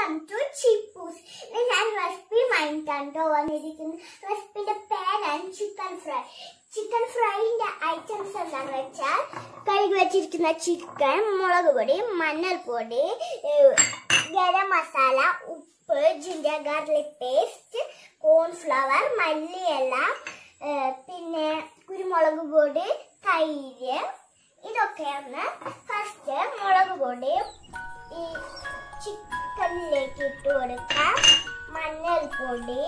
Welcome to ചിപ്പൂസ് ഇത് ഞാൻ recipe വാങ്ങിക്കാണ്ടോ വന്നിരിക്കുന്നത് റെസിപ്പിന്റെ പേരാണ് ചിക്കൻ ഫ്രൈ ചിക്കൻ ഫ്രൈന്റെ ഐറ്റംസ് എന്താണെന്ന് വെച്ചാൽ കഴുകി വെച്ചിരിക്കുന്ന ചിക്കൻ മുളക് പൊടി മഞ്ഞൾപ്പൊടി ഏഹ്, ഗരം മസാല ഉപ്പ് ജിഞ്ചർ ഗാർലിക് പേസ്റ്റ് കോൺഫ്ലവർ മല്ലിയില ഏഹ്, പിന്നെ കുരുമുളക് പൊടി തൈര് ഇതൊക്കെയാണ് ഫസ്റ്റ് മുളക് പൊടി ഈ ചിക്കനിലേക്ക് ഇട്ട് കൊടുക്കാം മഞ്ഞൾപ്പൊടി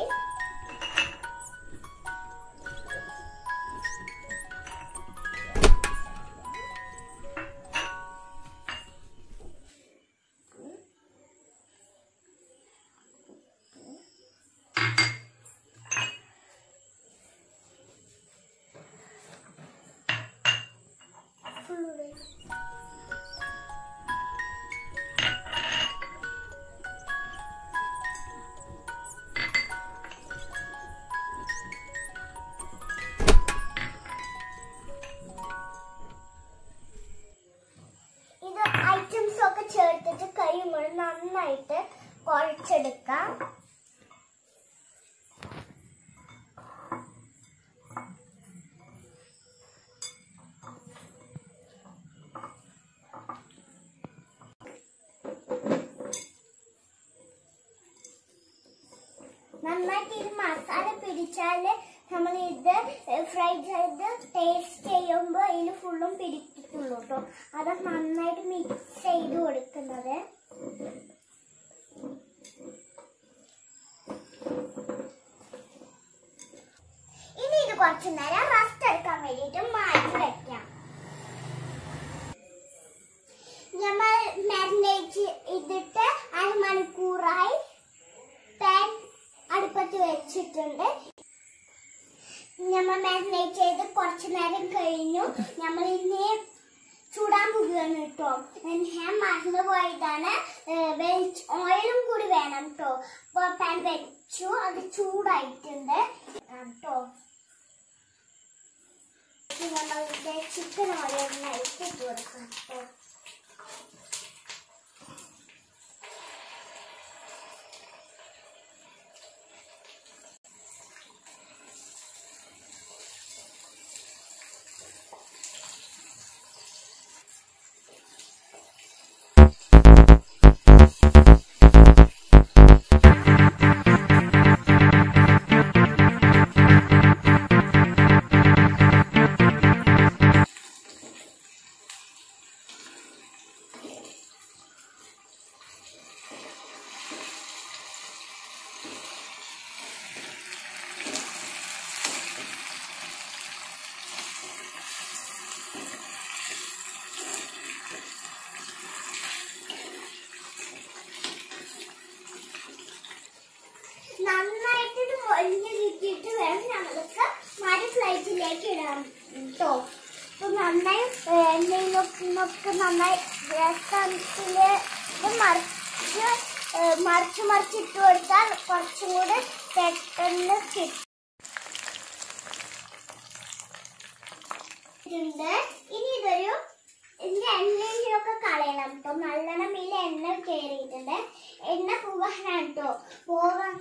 ഫുള്ള് ഇത് ഐറ്റംസ് ഒക്കെ ചേർത്തിട്ട് കഴിയുമ്പോൾ നന്നായിട്ട് കുഴച്ചെടുക്കാം നന്നായിട്ട് ഇത് മസാല പിടിച്ചാല് നമ്മൾ ഇത് ഫ്രൈ ചെയ്ത് ടേസ്റ്റ് ചെയ്യുമ്പോൾ ഇതിന് ഫുള്ളും പിടിക്കത്തുള്ളൂ കേട്ടോ അത് നന്നായിട്ട് മിക്സ് ചെയ്ത് കൊടുക്കുന്നത് ഇനി ഇത് കുറച്ചു നേരം റസ്റ്റ് എടുക്കാൻ വേണ്ടിയിട്ട് മാറ്റി വെക്കാം നമ്മൾ മാരിനേറ്റ് ചെയ്തിട്ട് അരമണിക്കൂറായി പാൻ അടുപ്പത്ത് വെച്ചിട്ടുണ്ട് നമ്മൾ മാരിനേറ്റ് ചെയ്ത് കുറച്ച് നേരം കഴിഞ്ഞു നമ്മൾ ഇനി ചൂടാൻ പോകുകയാണ് കേട്ടോ ഞാൻ മറന്നു പോയതാണ് ഓയിലും കൂടി വേണം കേട്ടോ അപ്പോൾ പാൻ വെച്ചു അത് ചൂടായിട്ടുണ്ട് കേട്ടോ നമ്മളുടെ ചിക്കൻ ഓരോന്നായിട്ട് ഇട്ട് കൊടുക്കാം കേട്ടോ നന്നായിട്ട് ഇത് മൊരിഞ്ഞ് കിട്ടിയിട്ട് വേണം നമ്മൾക്ക് മര ഫ്ലൈറ്റിലേക്ക് ഇടാൻ കേട്ടോ അപ്പൊ നന്നായി എണ്ണയിലൊക്കെ നന്നായി രസത്തില് ഇത് മറിച്ച് ഏ, മറിച്ച് മറിച്ചിട്ട് കൊടുത്താൽ കുറച്ചും കൂടി പെട്ടെന്ന് കിട്ടും ഉണ്ട്. ഇനി ഇതൊരു ഇതിന്റെ എണ്ണയൊക്കെ കളയണം കേട്ടോ നല്ലോണം ഇതിൽ എണ്ണ കയറിയിട്ടുണ്ട് എണ്ണ പോകാനാണ് കേട്ടോ പോകാൻ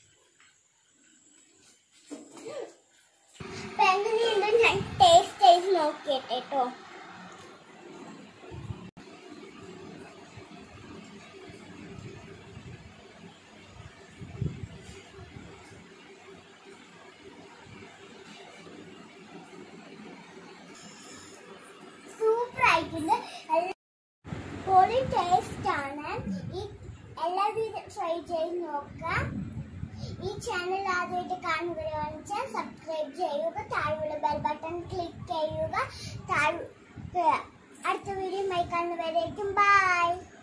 അപ്പൊ എങ്ങനെയുണ്ട് ഞാൻ ടേസ്റ്റ് ചെയ്ത് നോക്കിയിട്ട് കേട്ടോ സൂപ്പർ ആയിട്ടുണ്ട് പൊളി ടേസ്റ്റ് ആണ് ഈ എല്ലാവരും ട്രൈ ചെയ്ത് നോക്കാം ഈ ചാനൽ ആദ്യമായിട്ട് കാണുകയാണെന്ന് വെച്ചാൽ സബ്സ്ക്രൈബ് ചെയ്യുക താഴെയുള്ള ബെൽ ബട്ടൺ ക്ലിക്ക് ചെയ്യുക താഴെ അടുത്ത വീഡിയോ കാണുന്നവരേക്കും ബൈ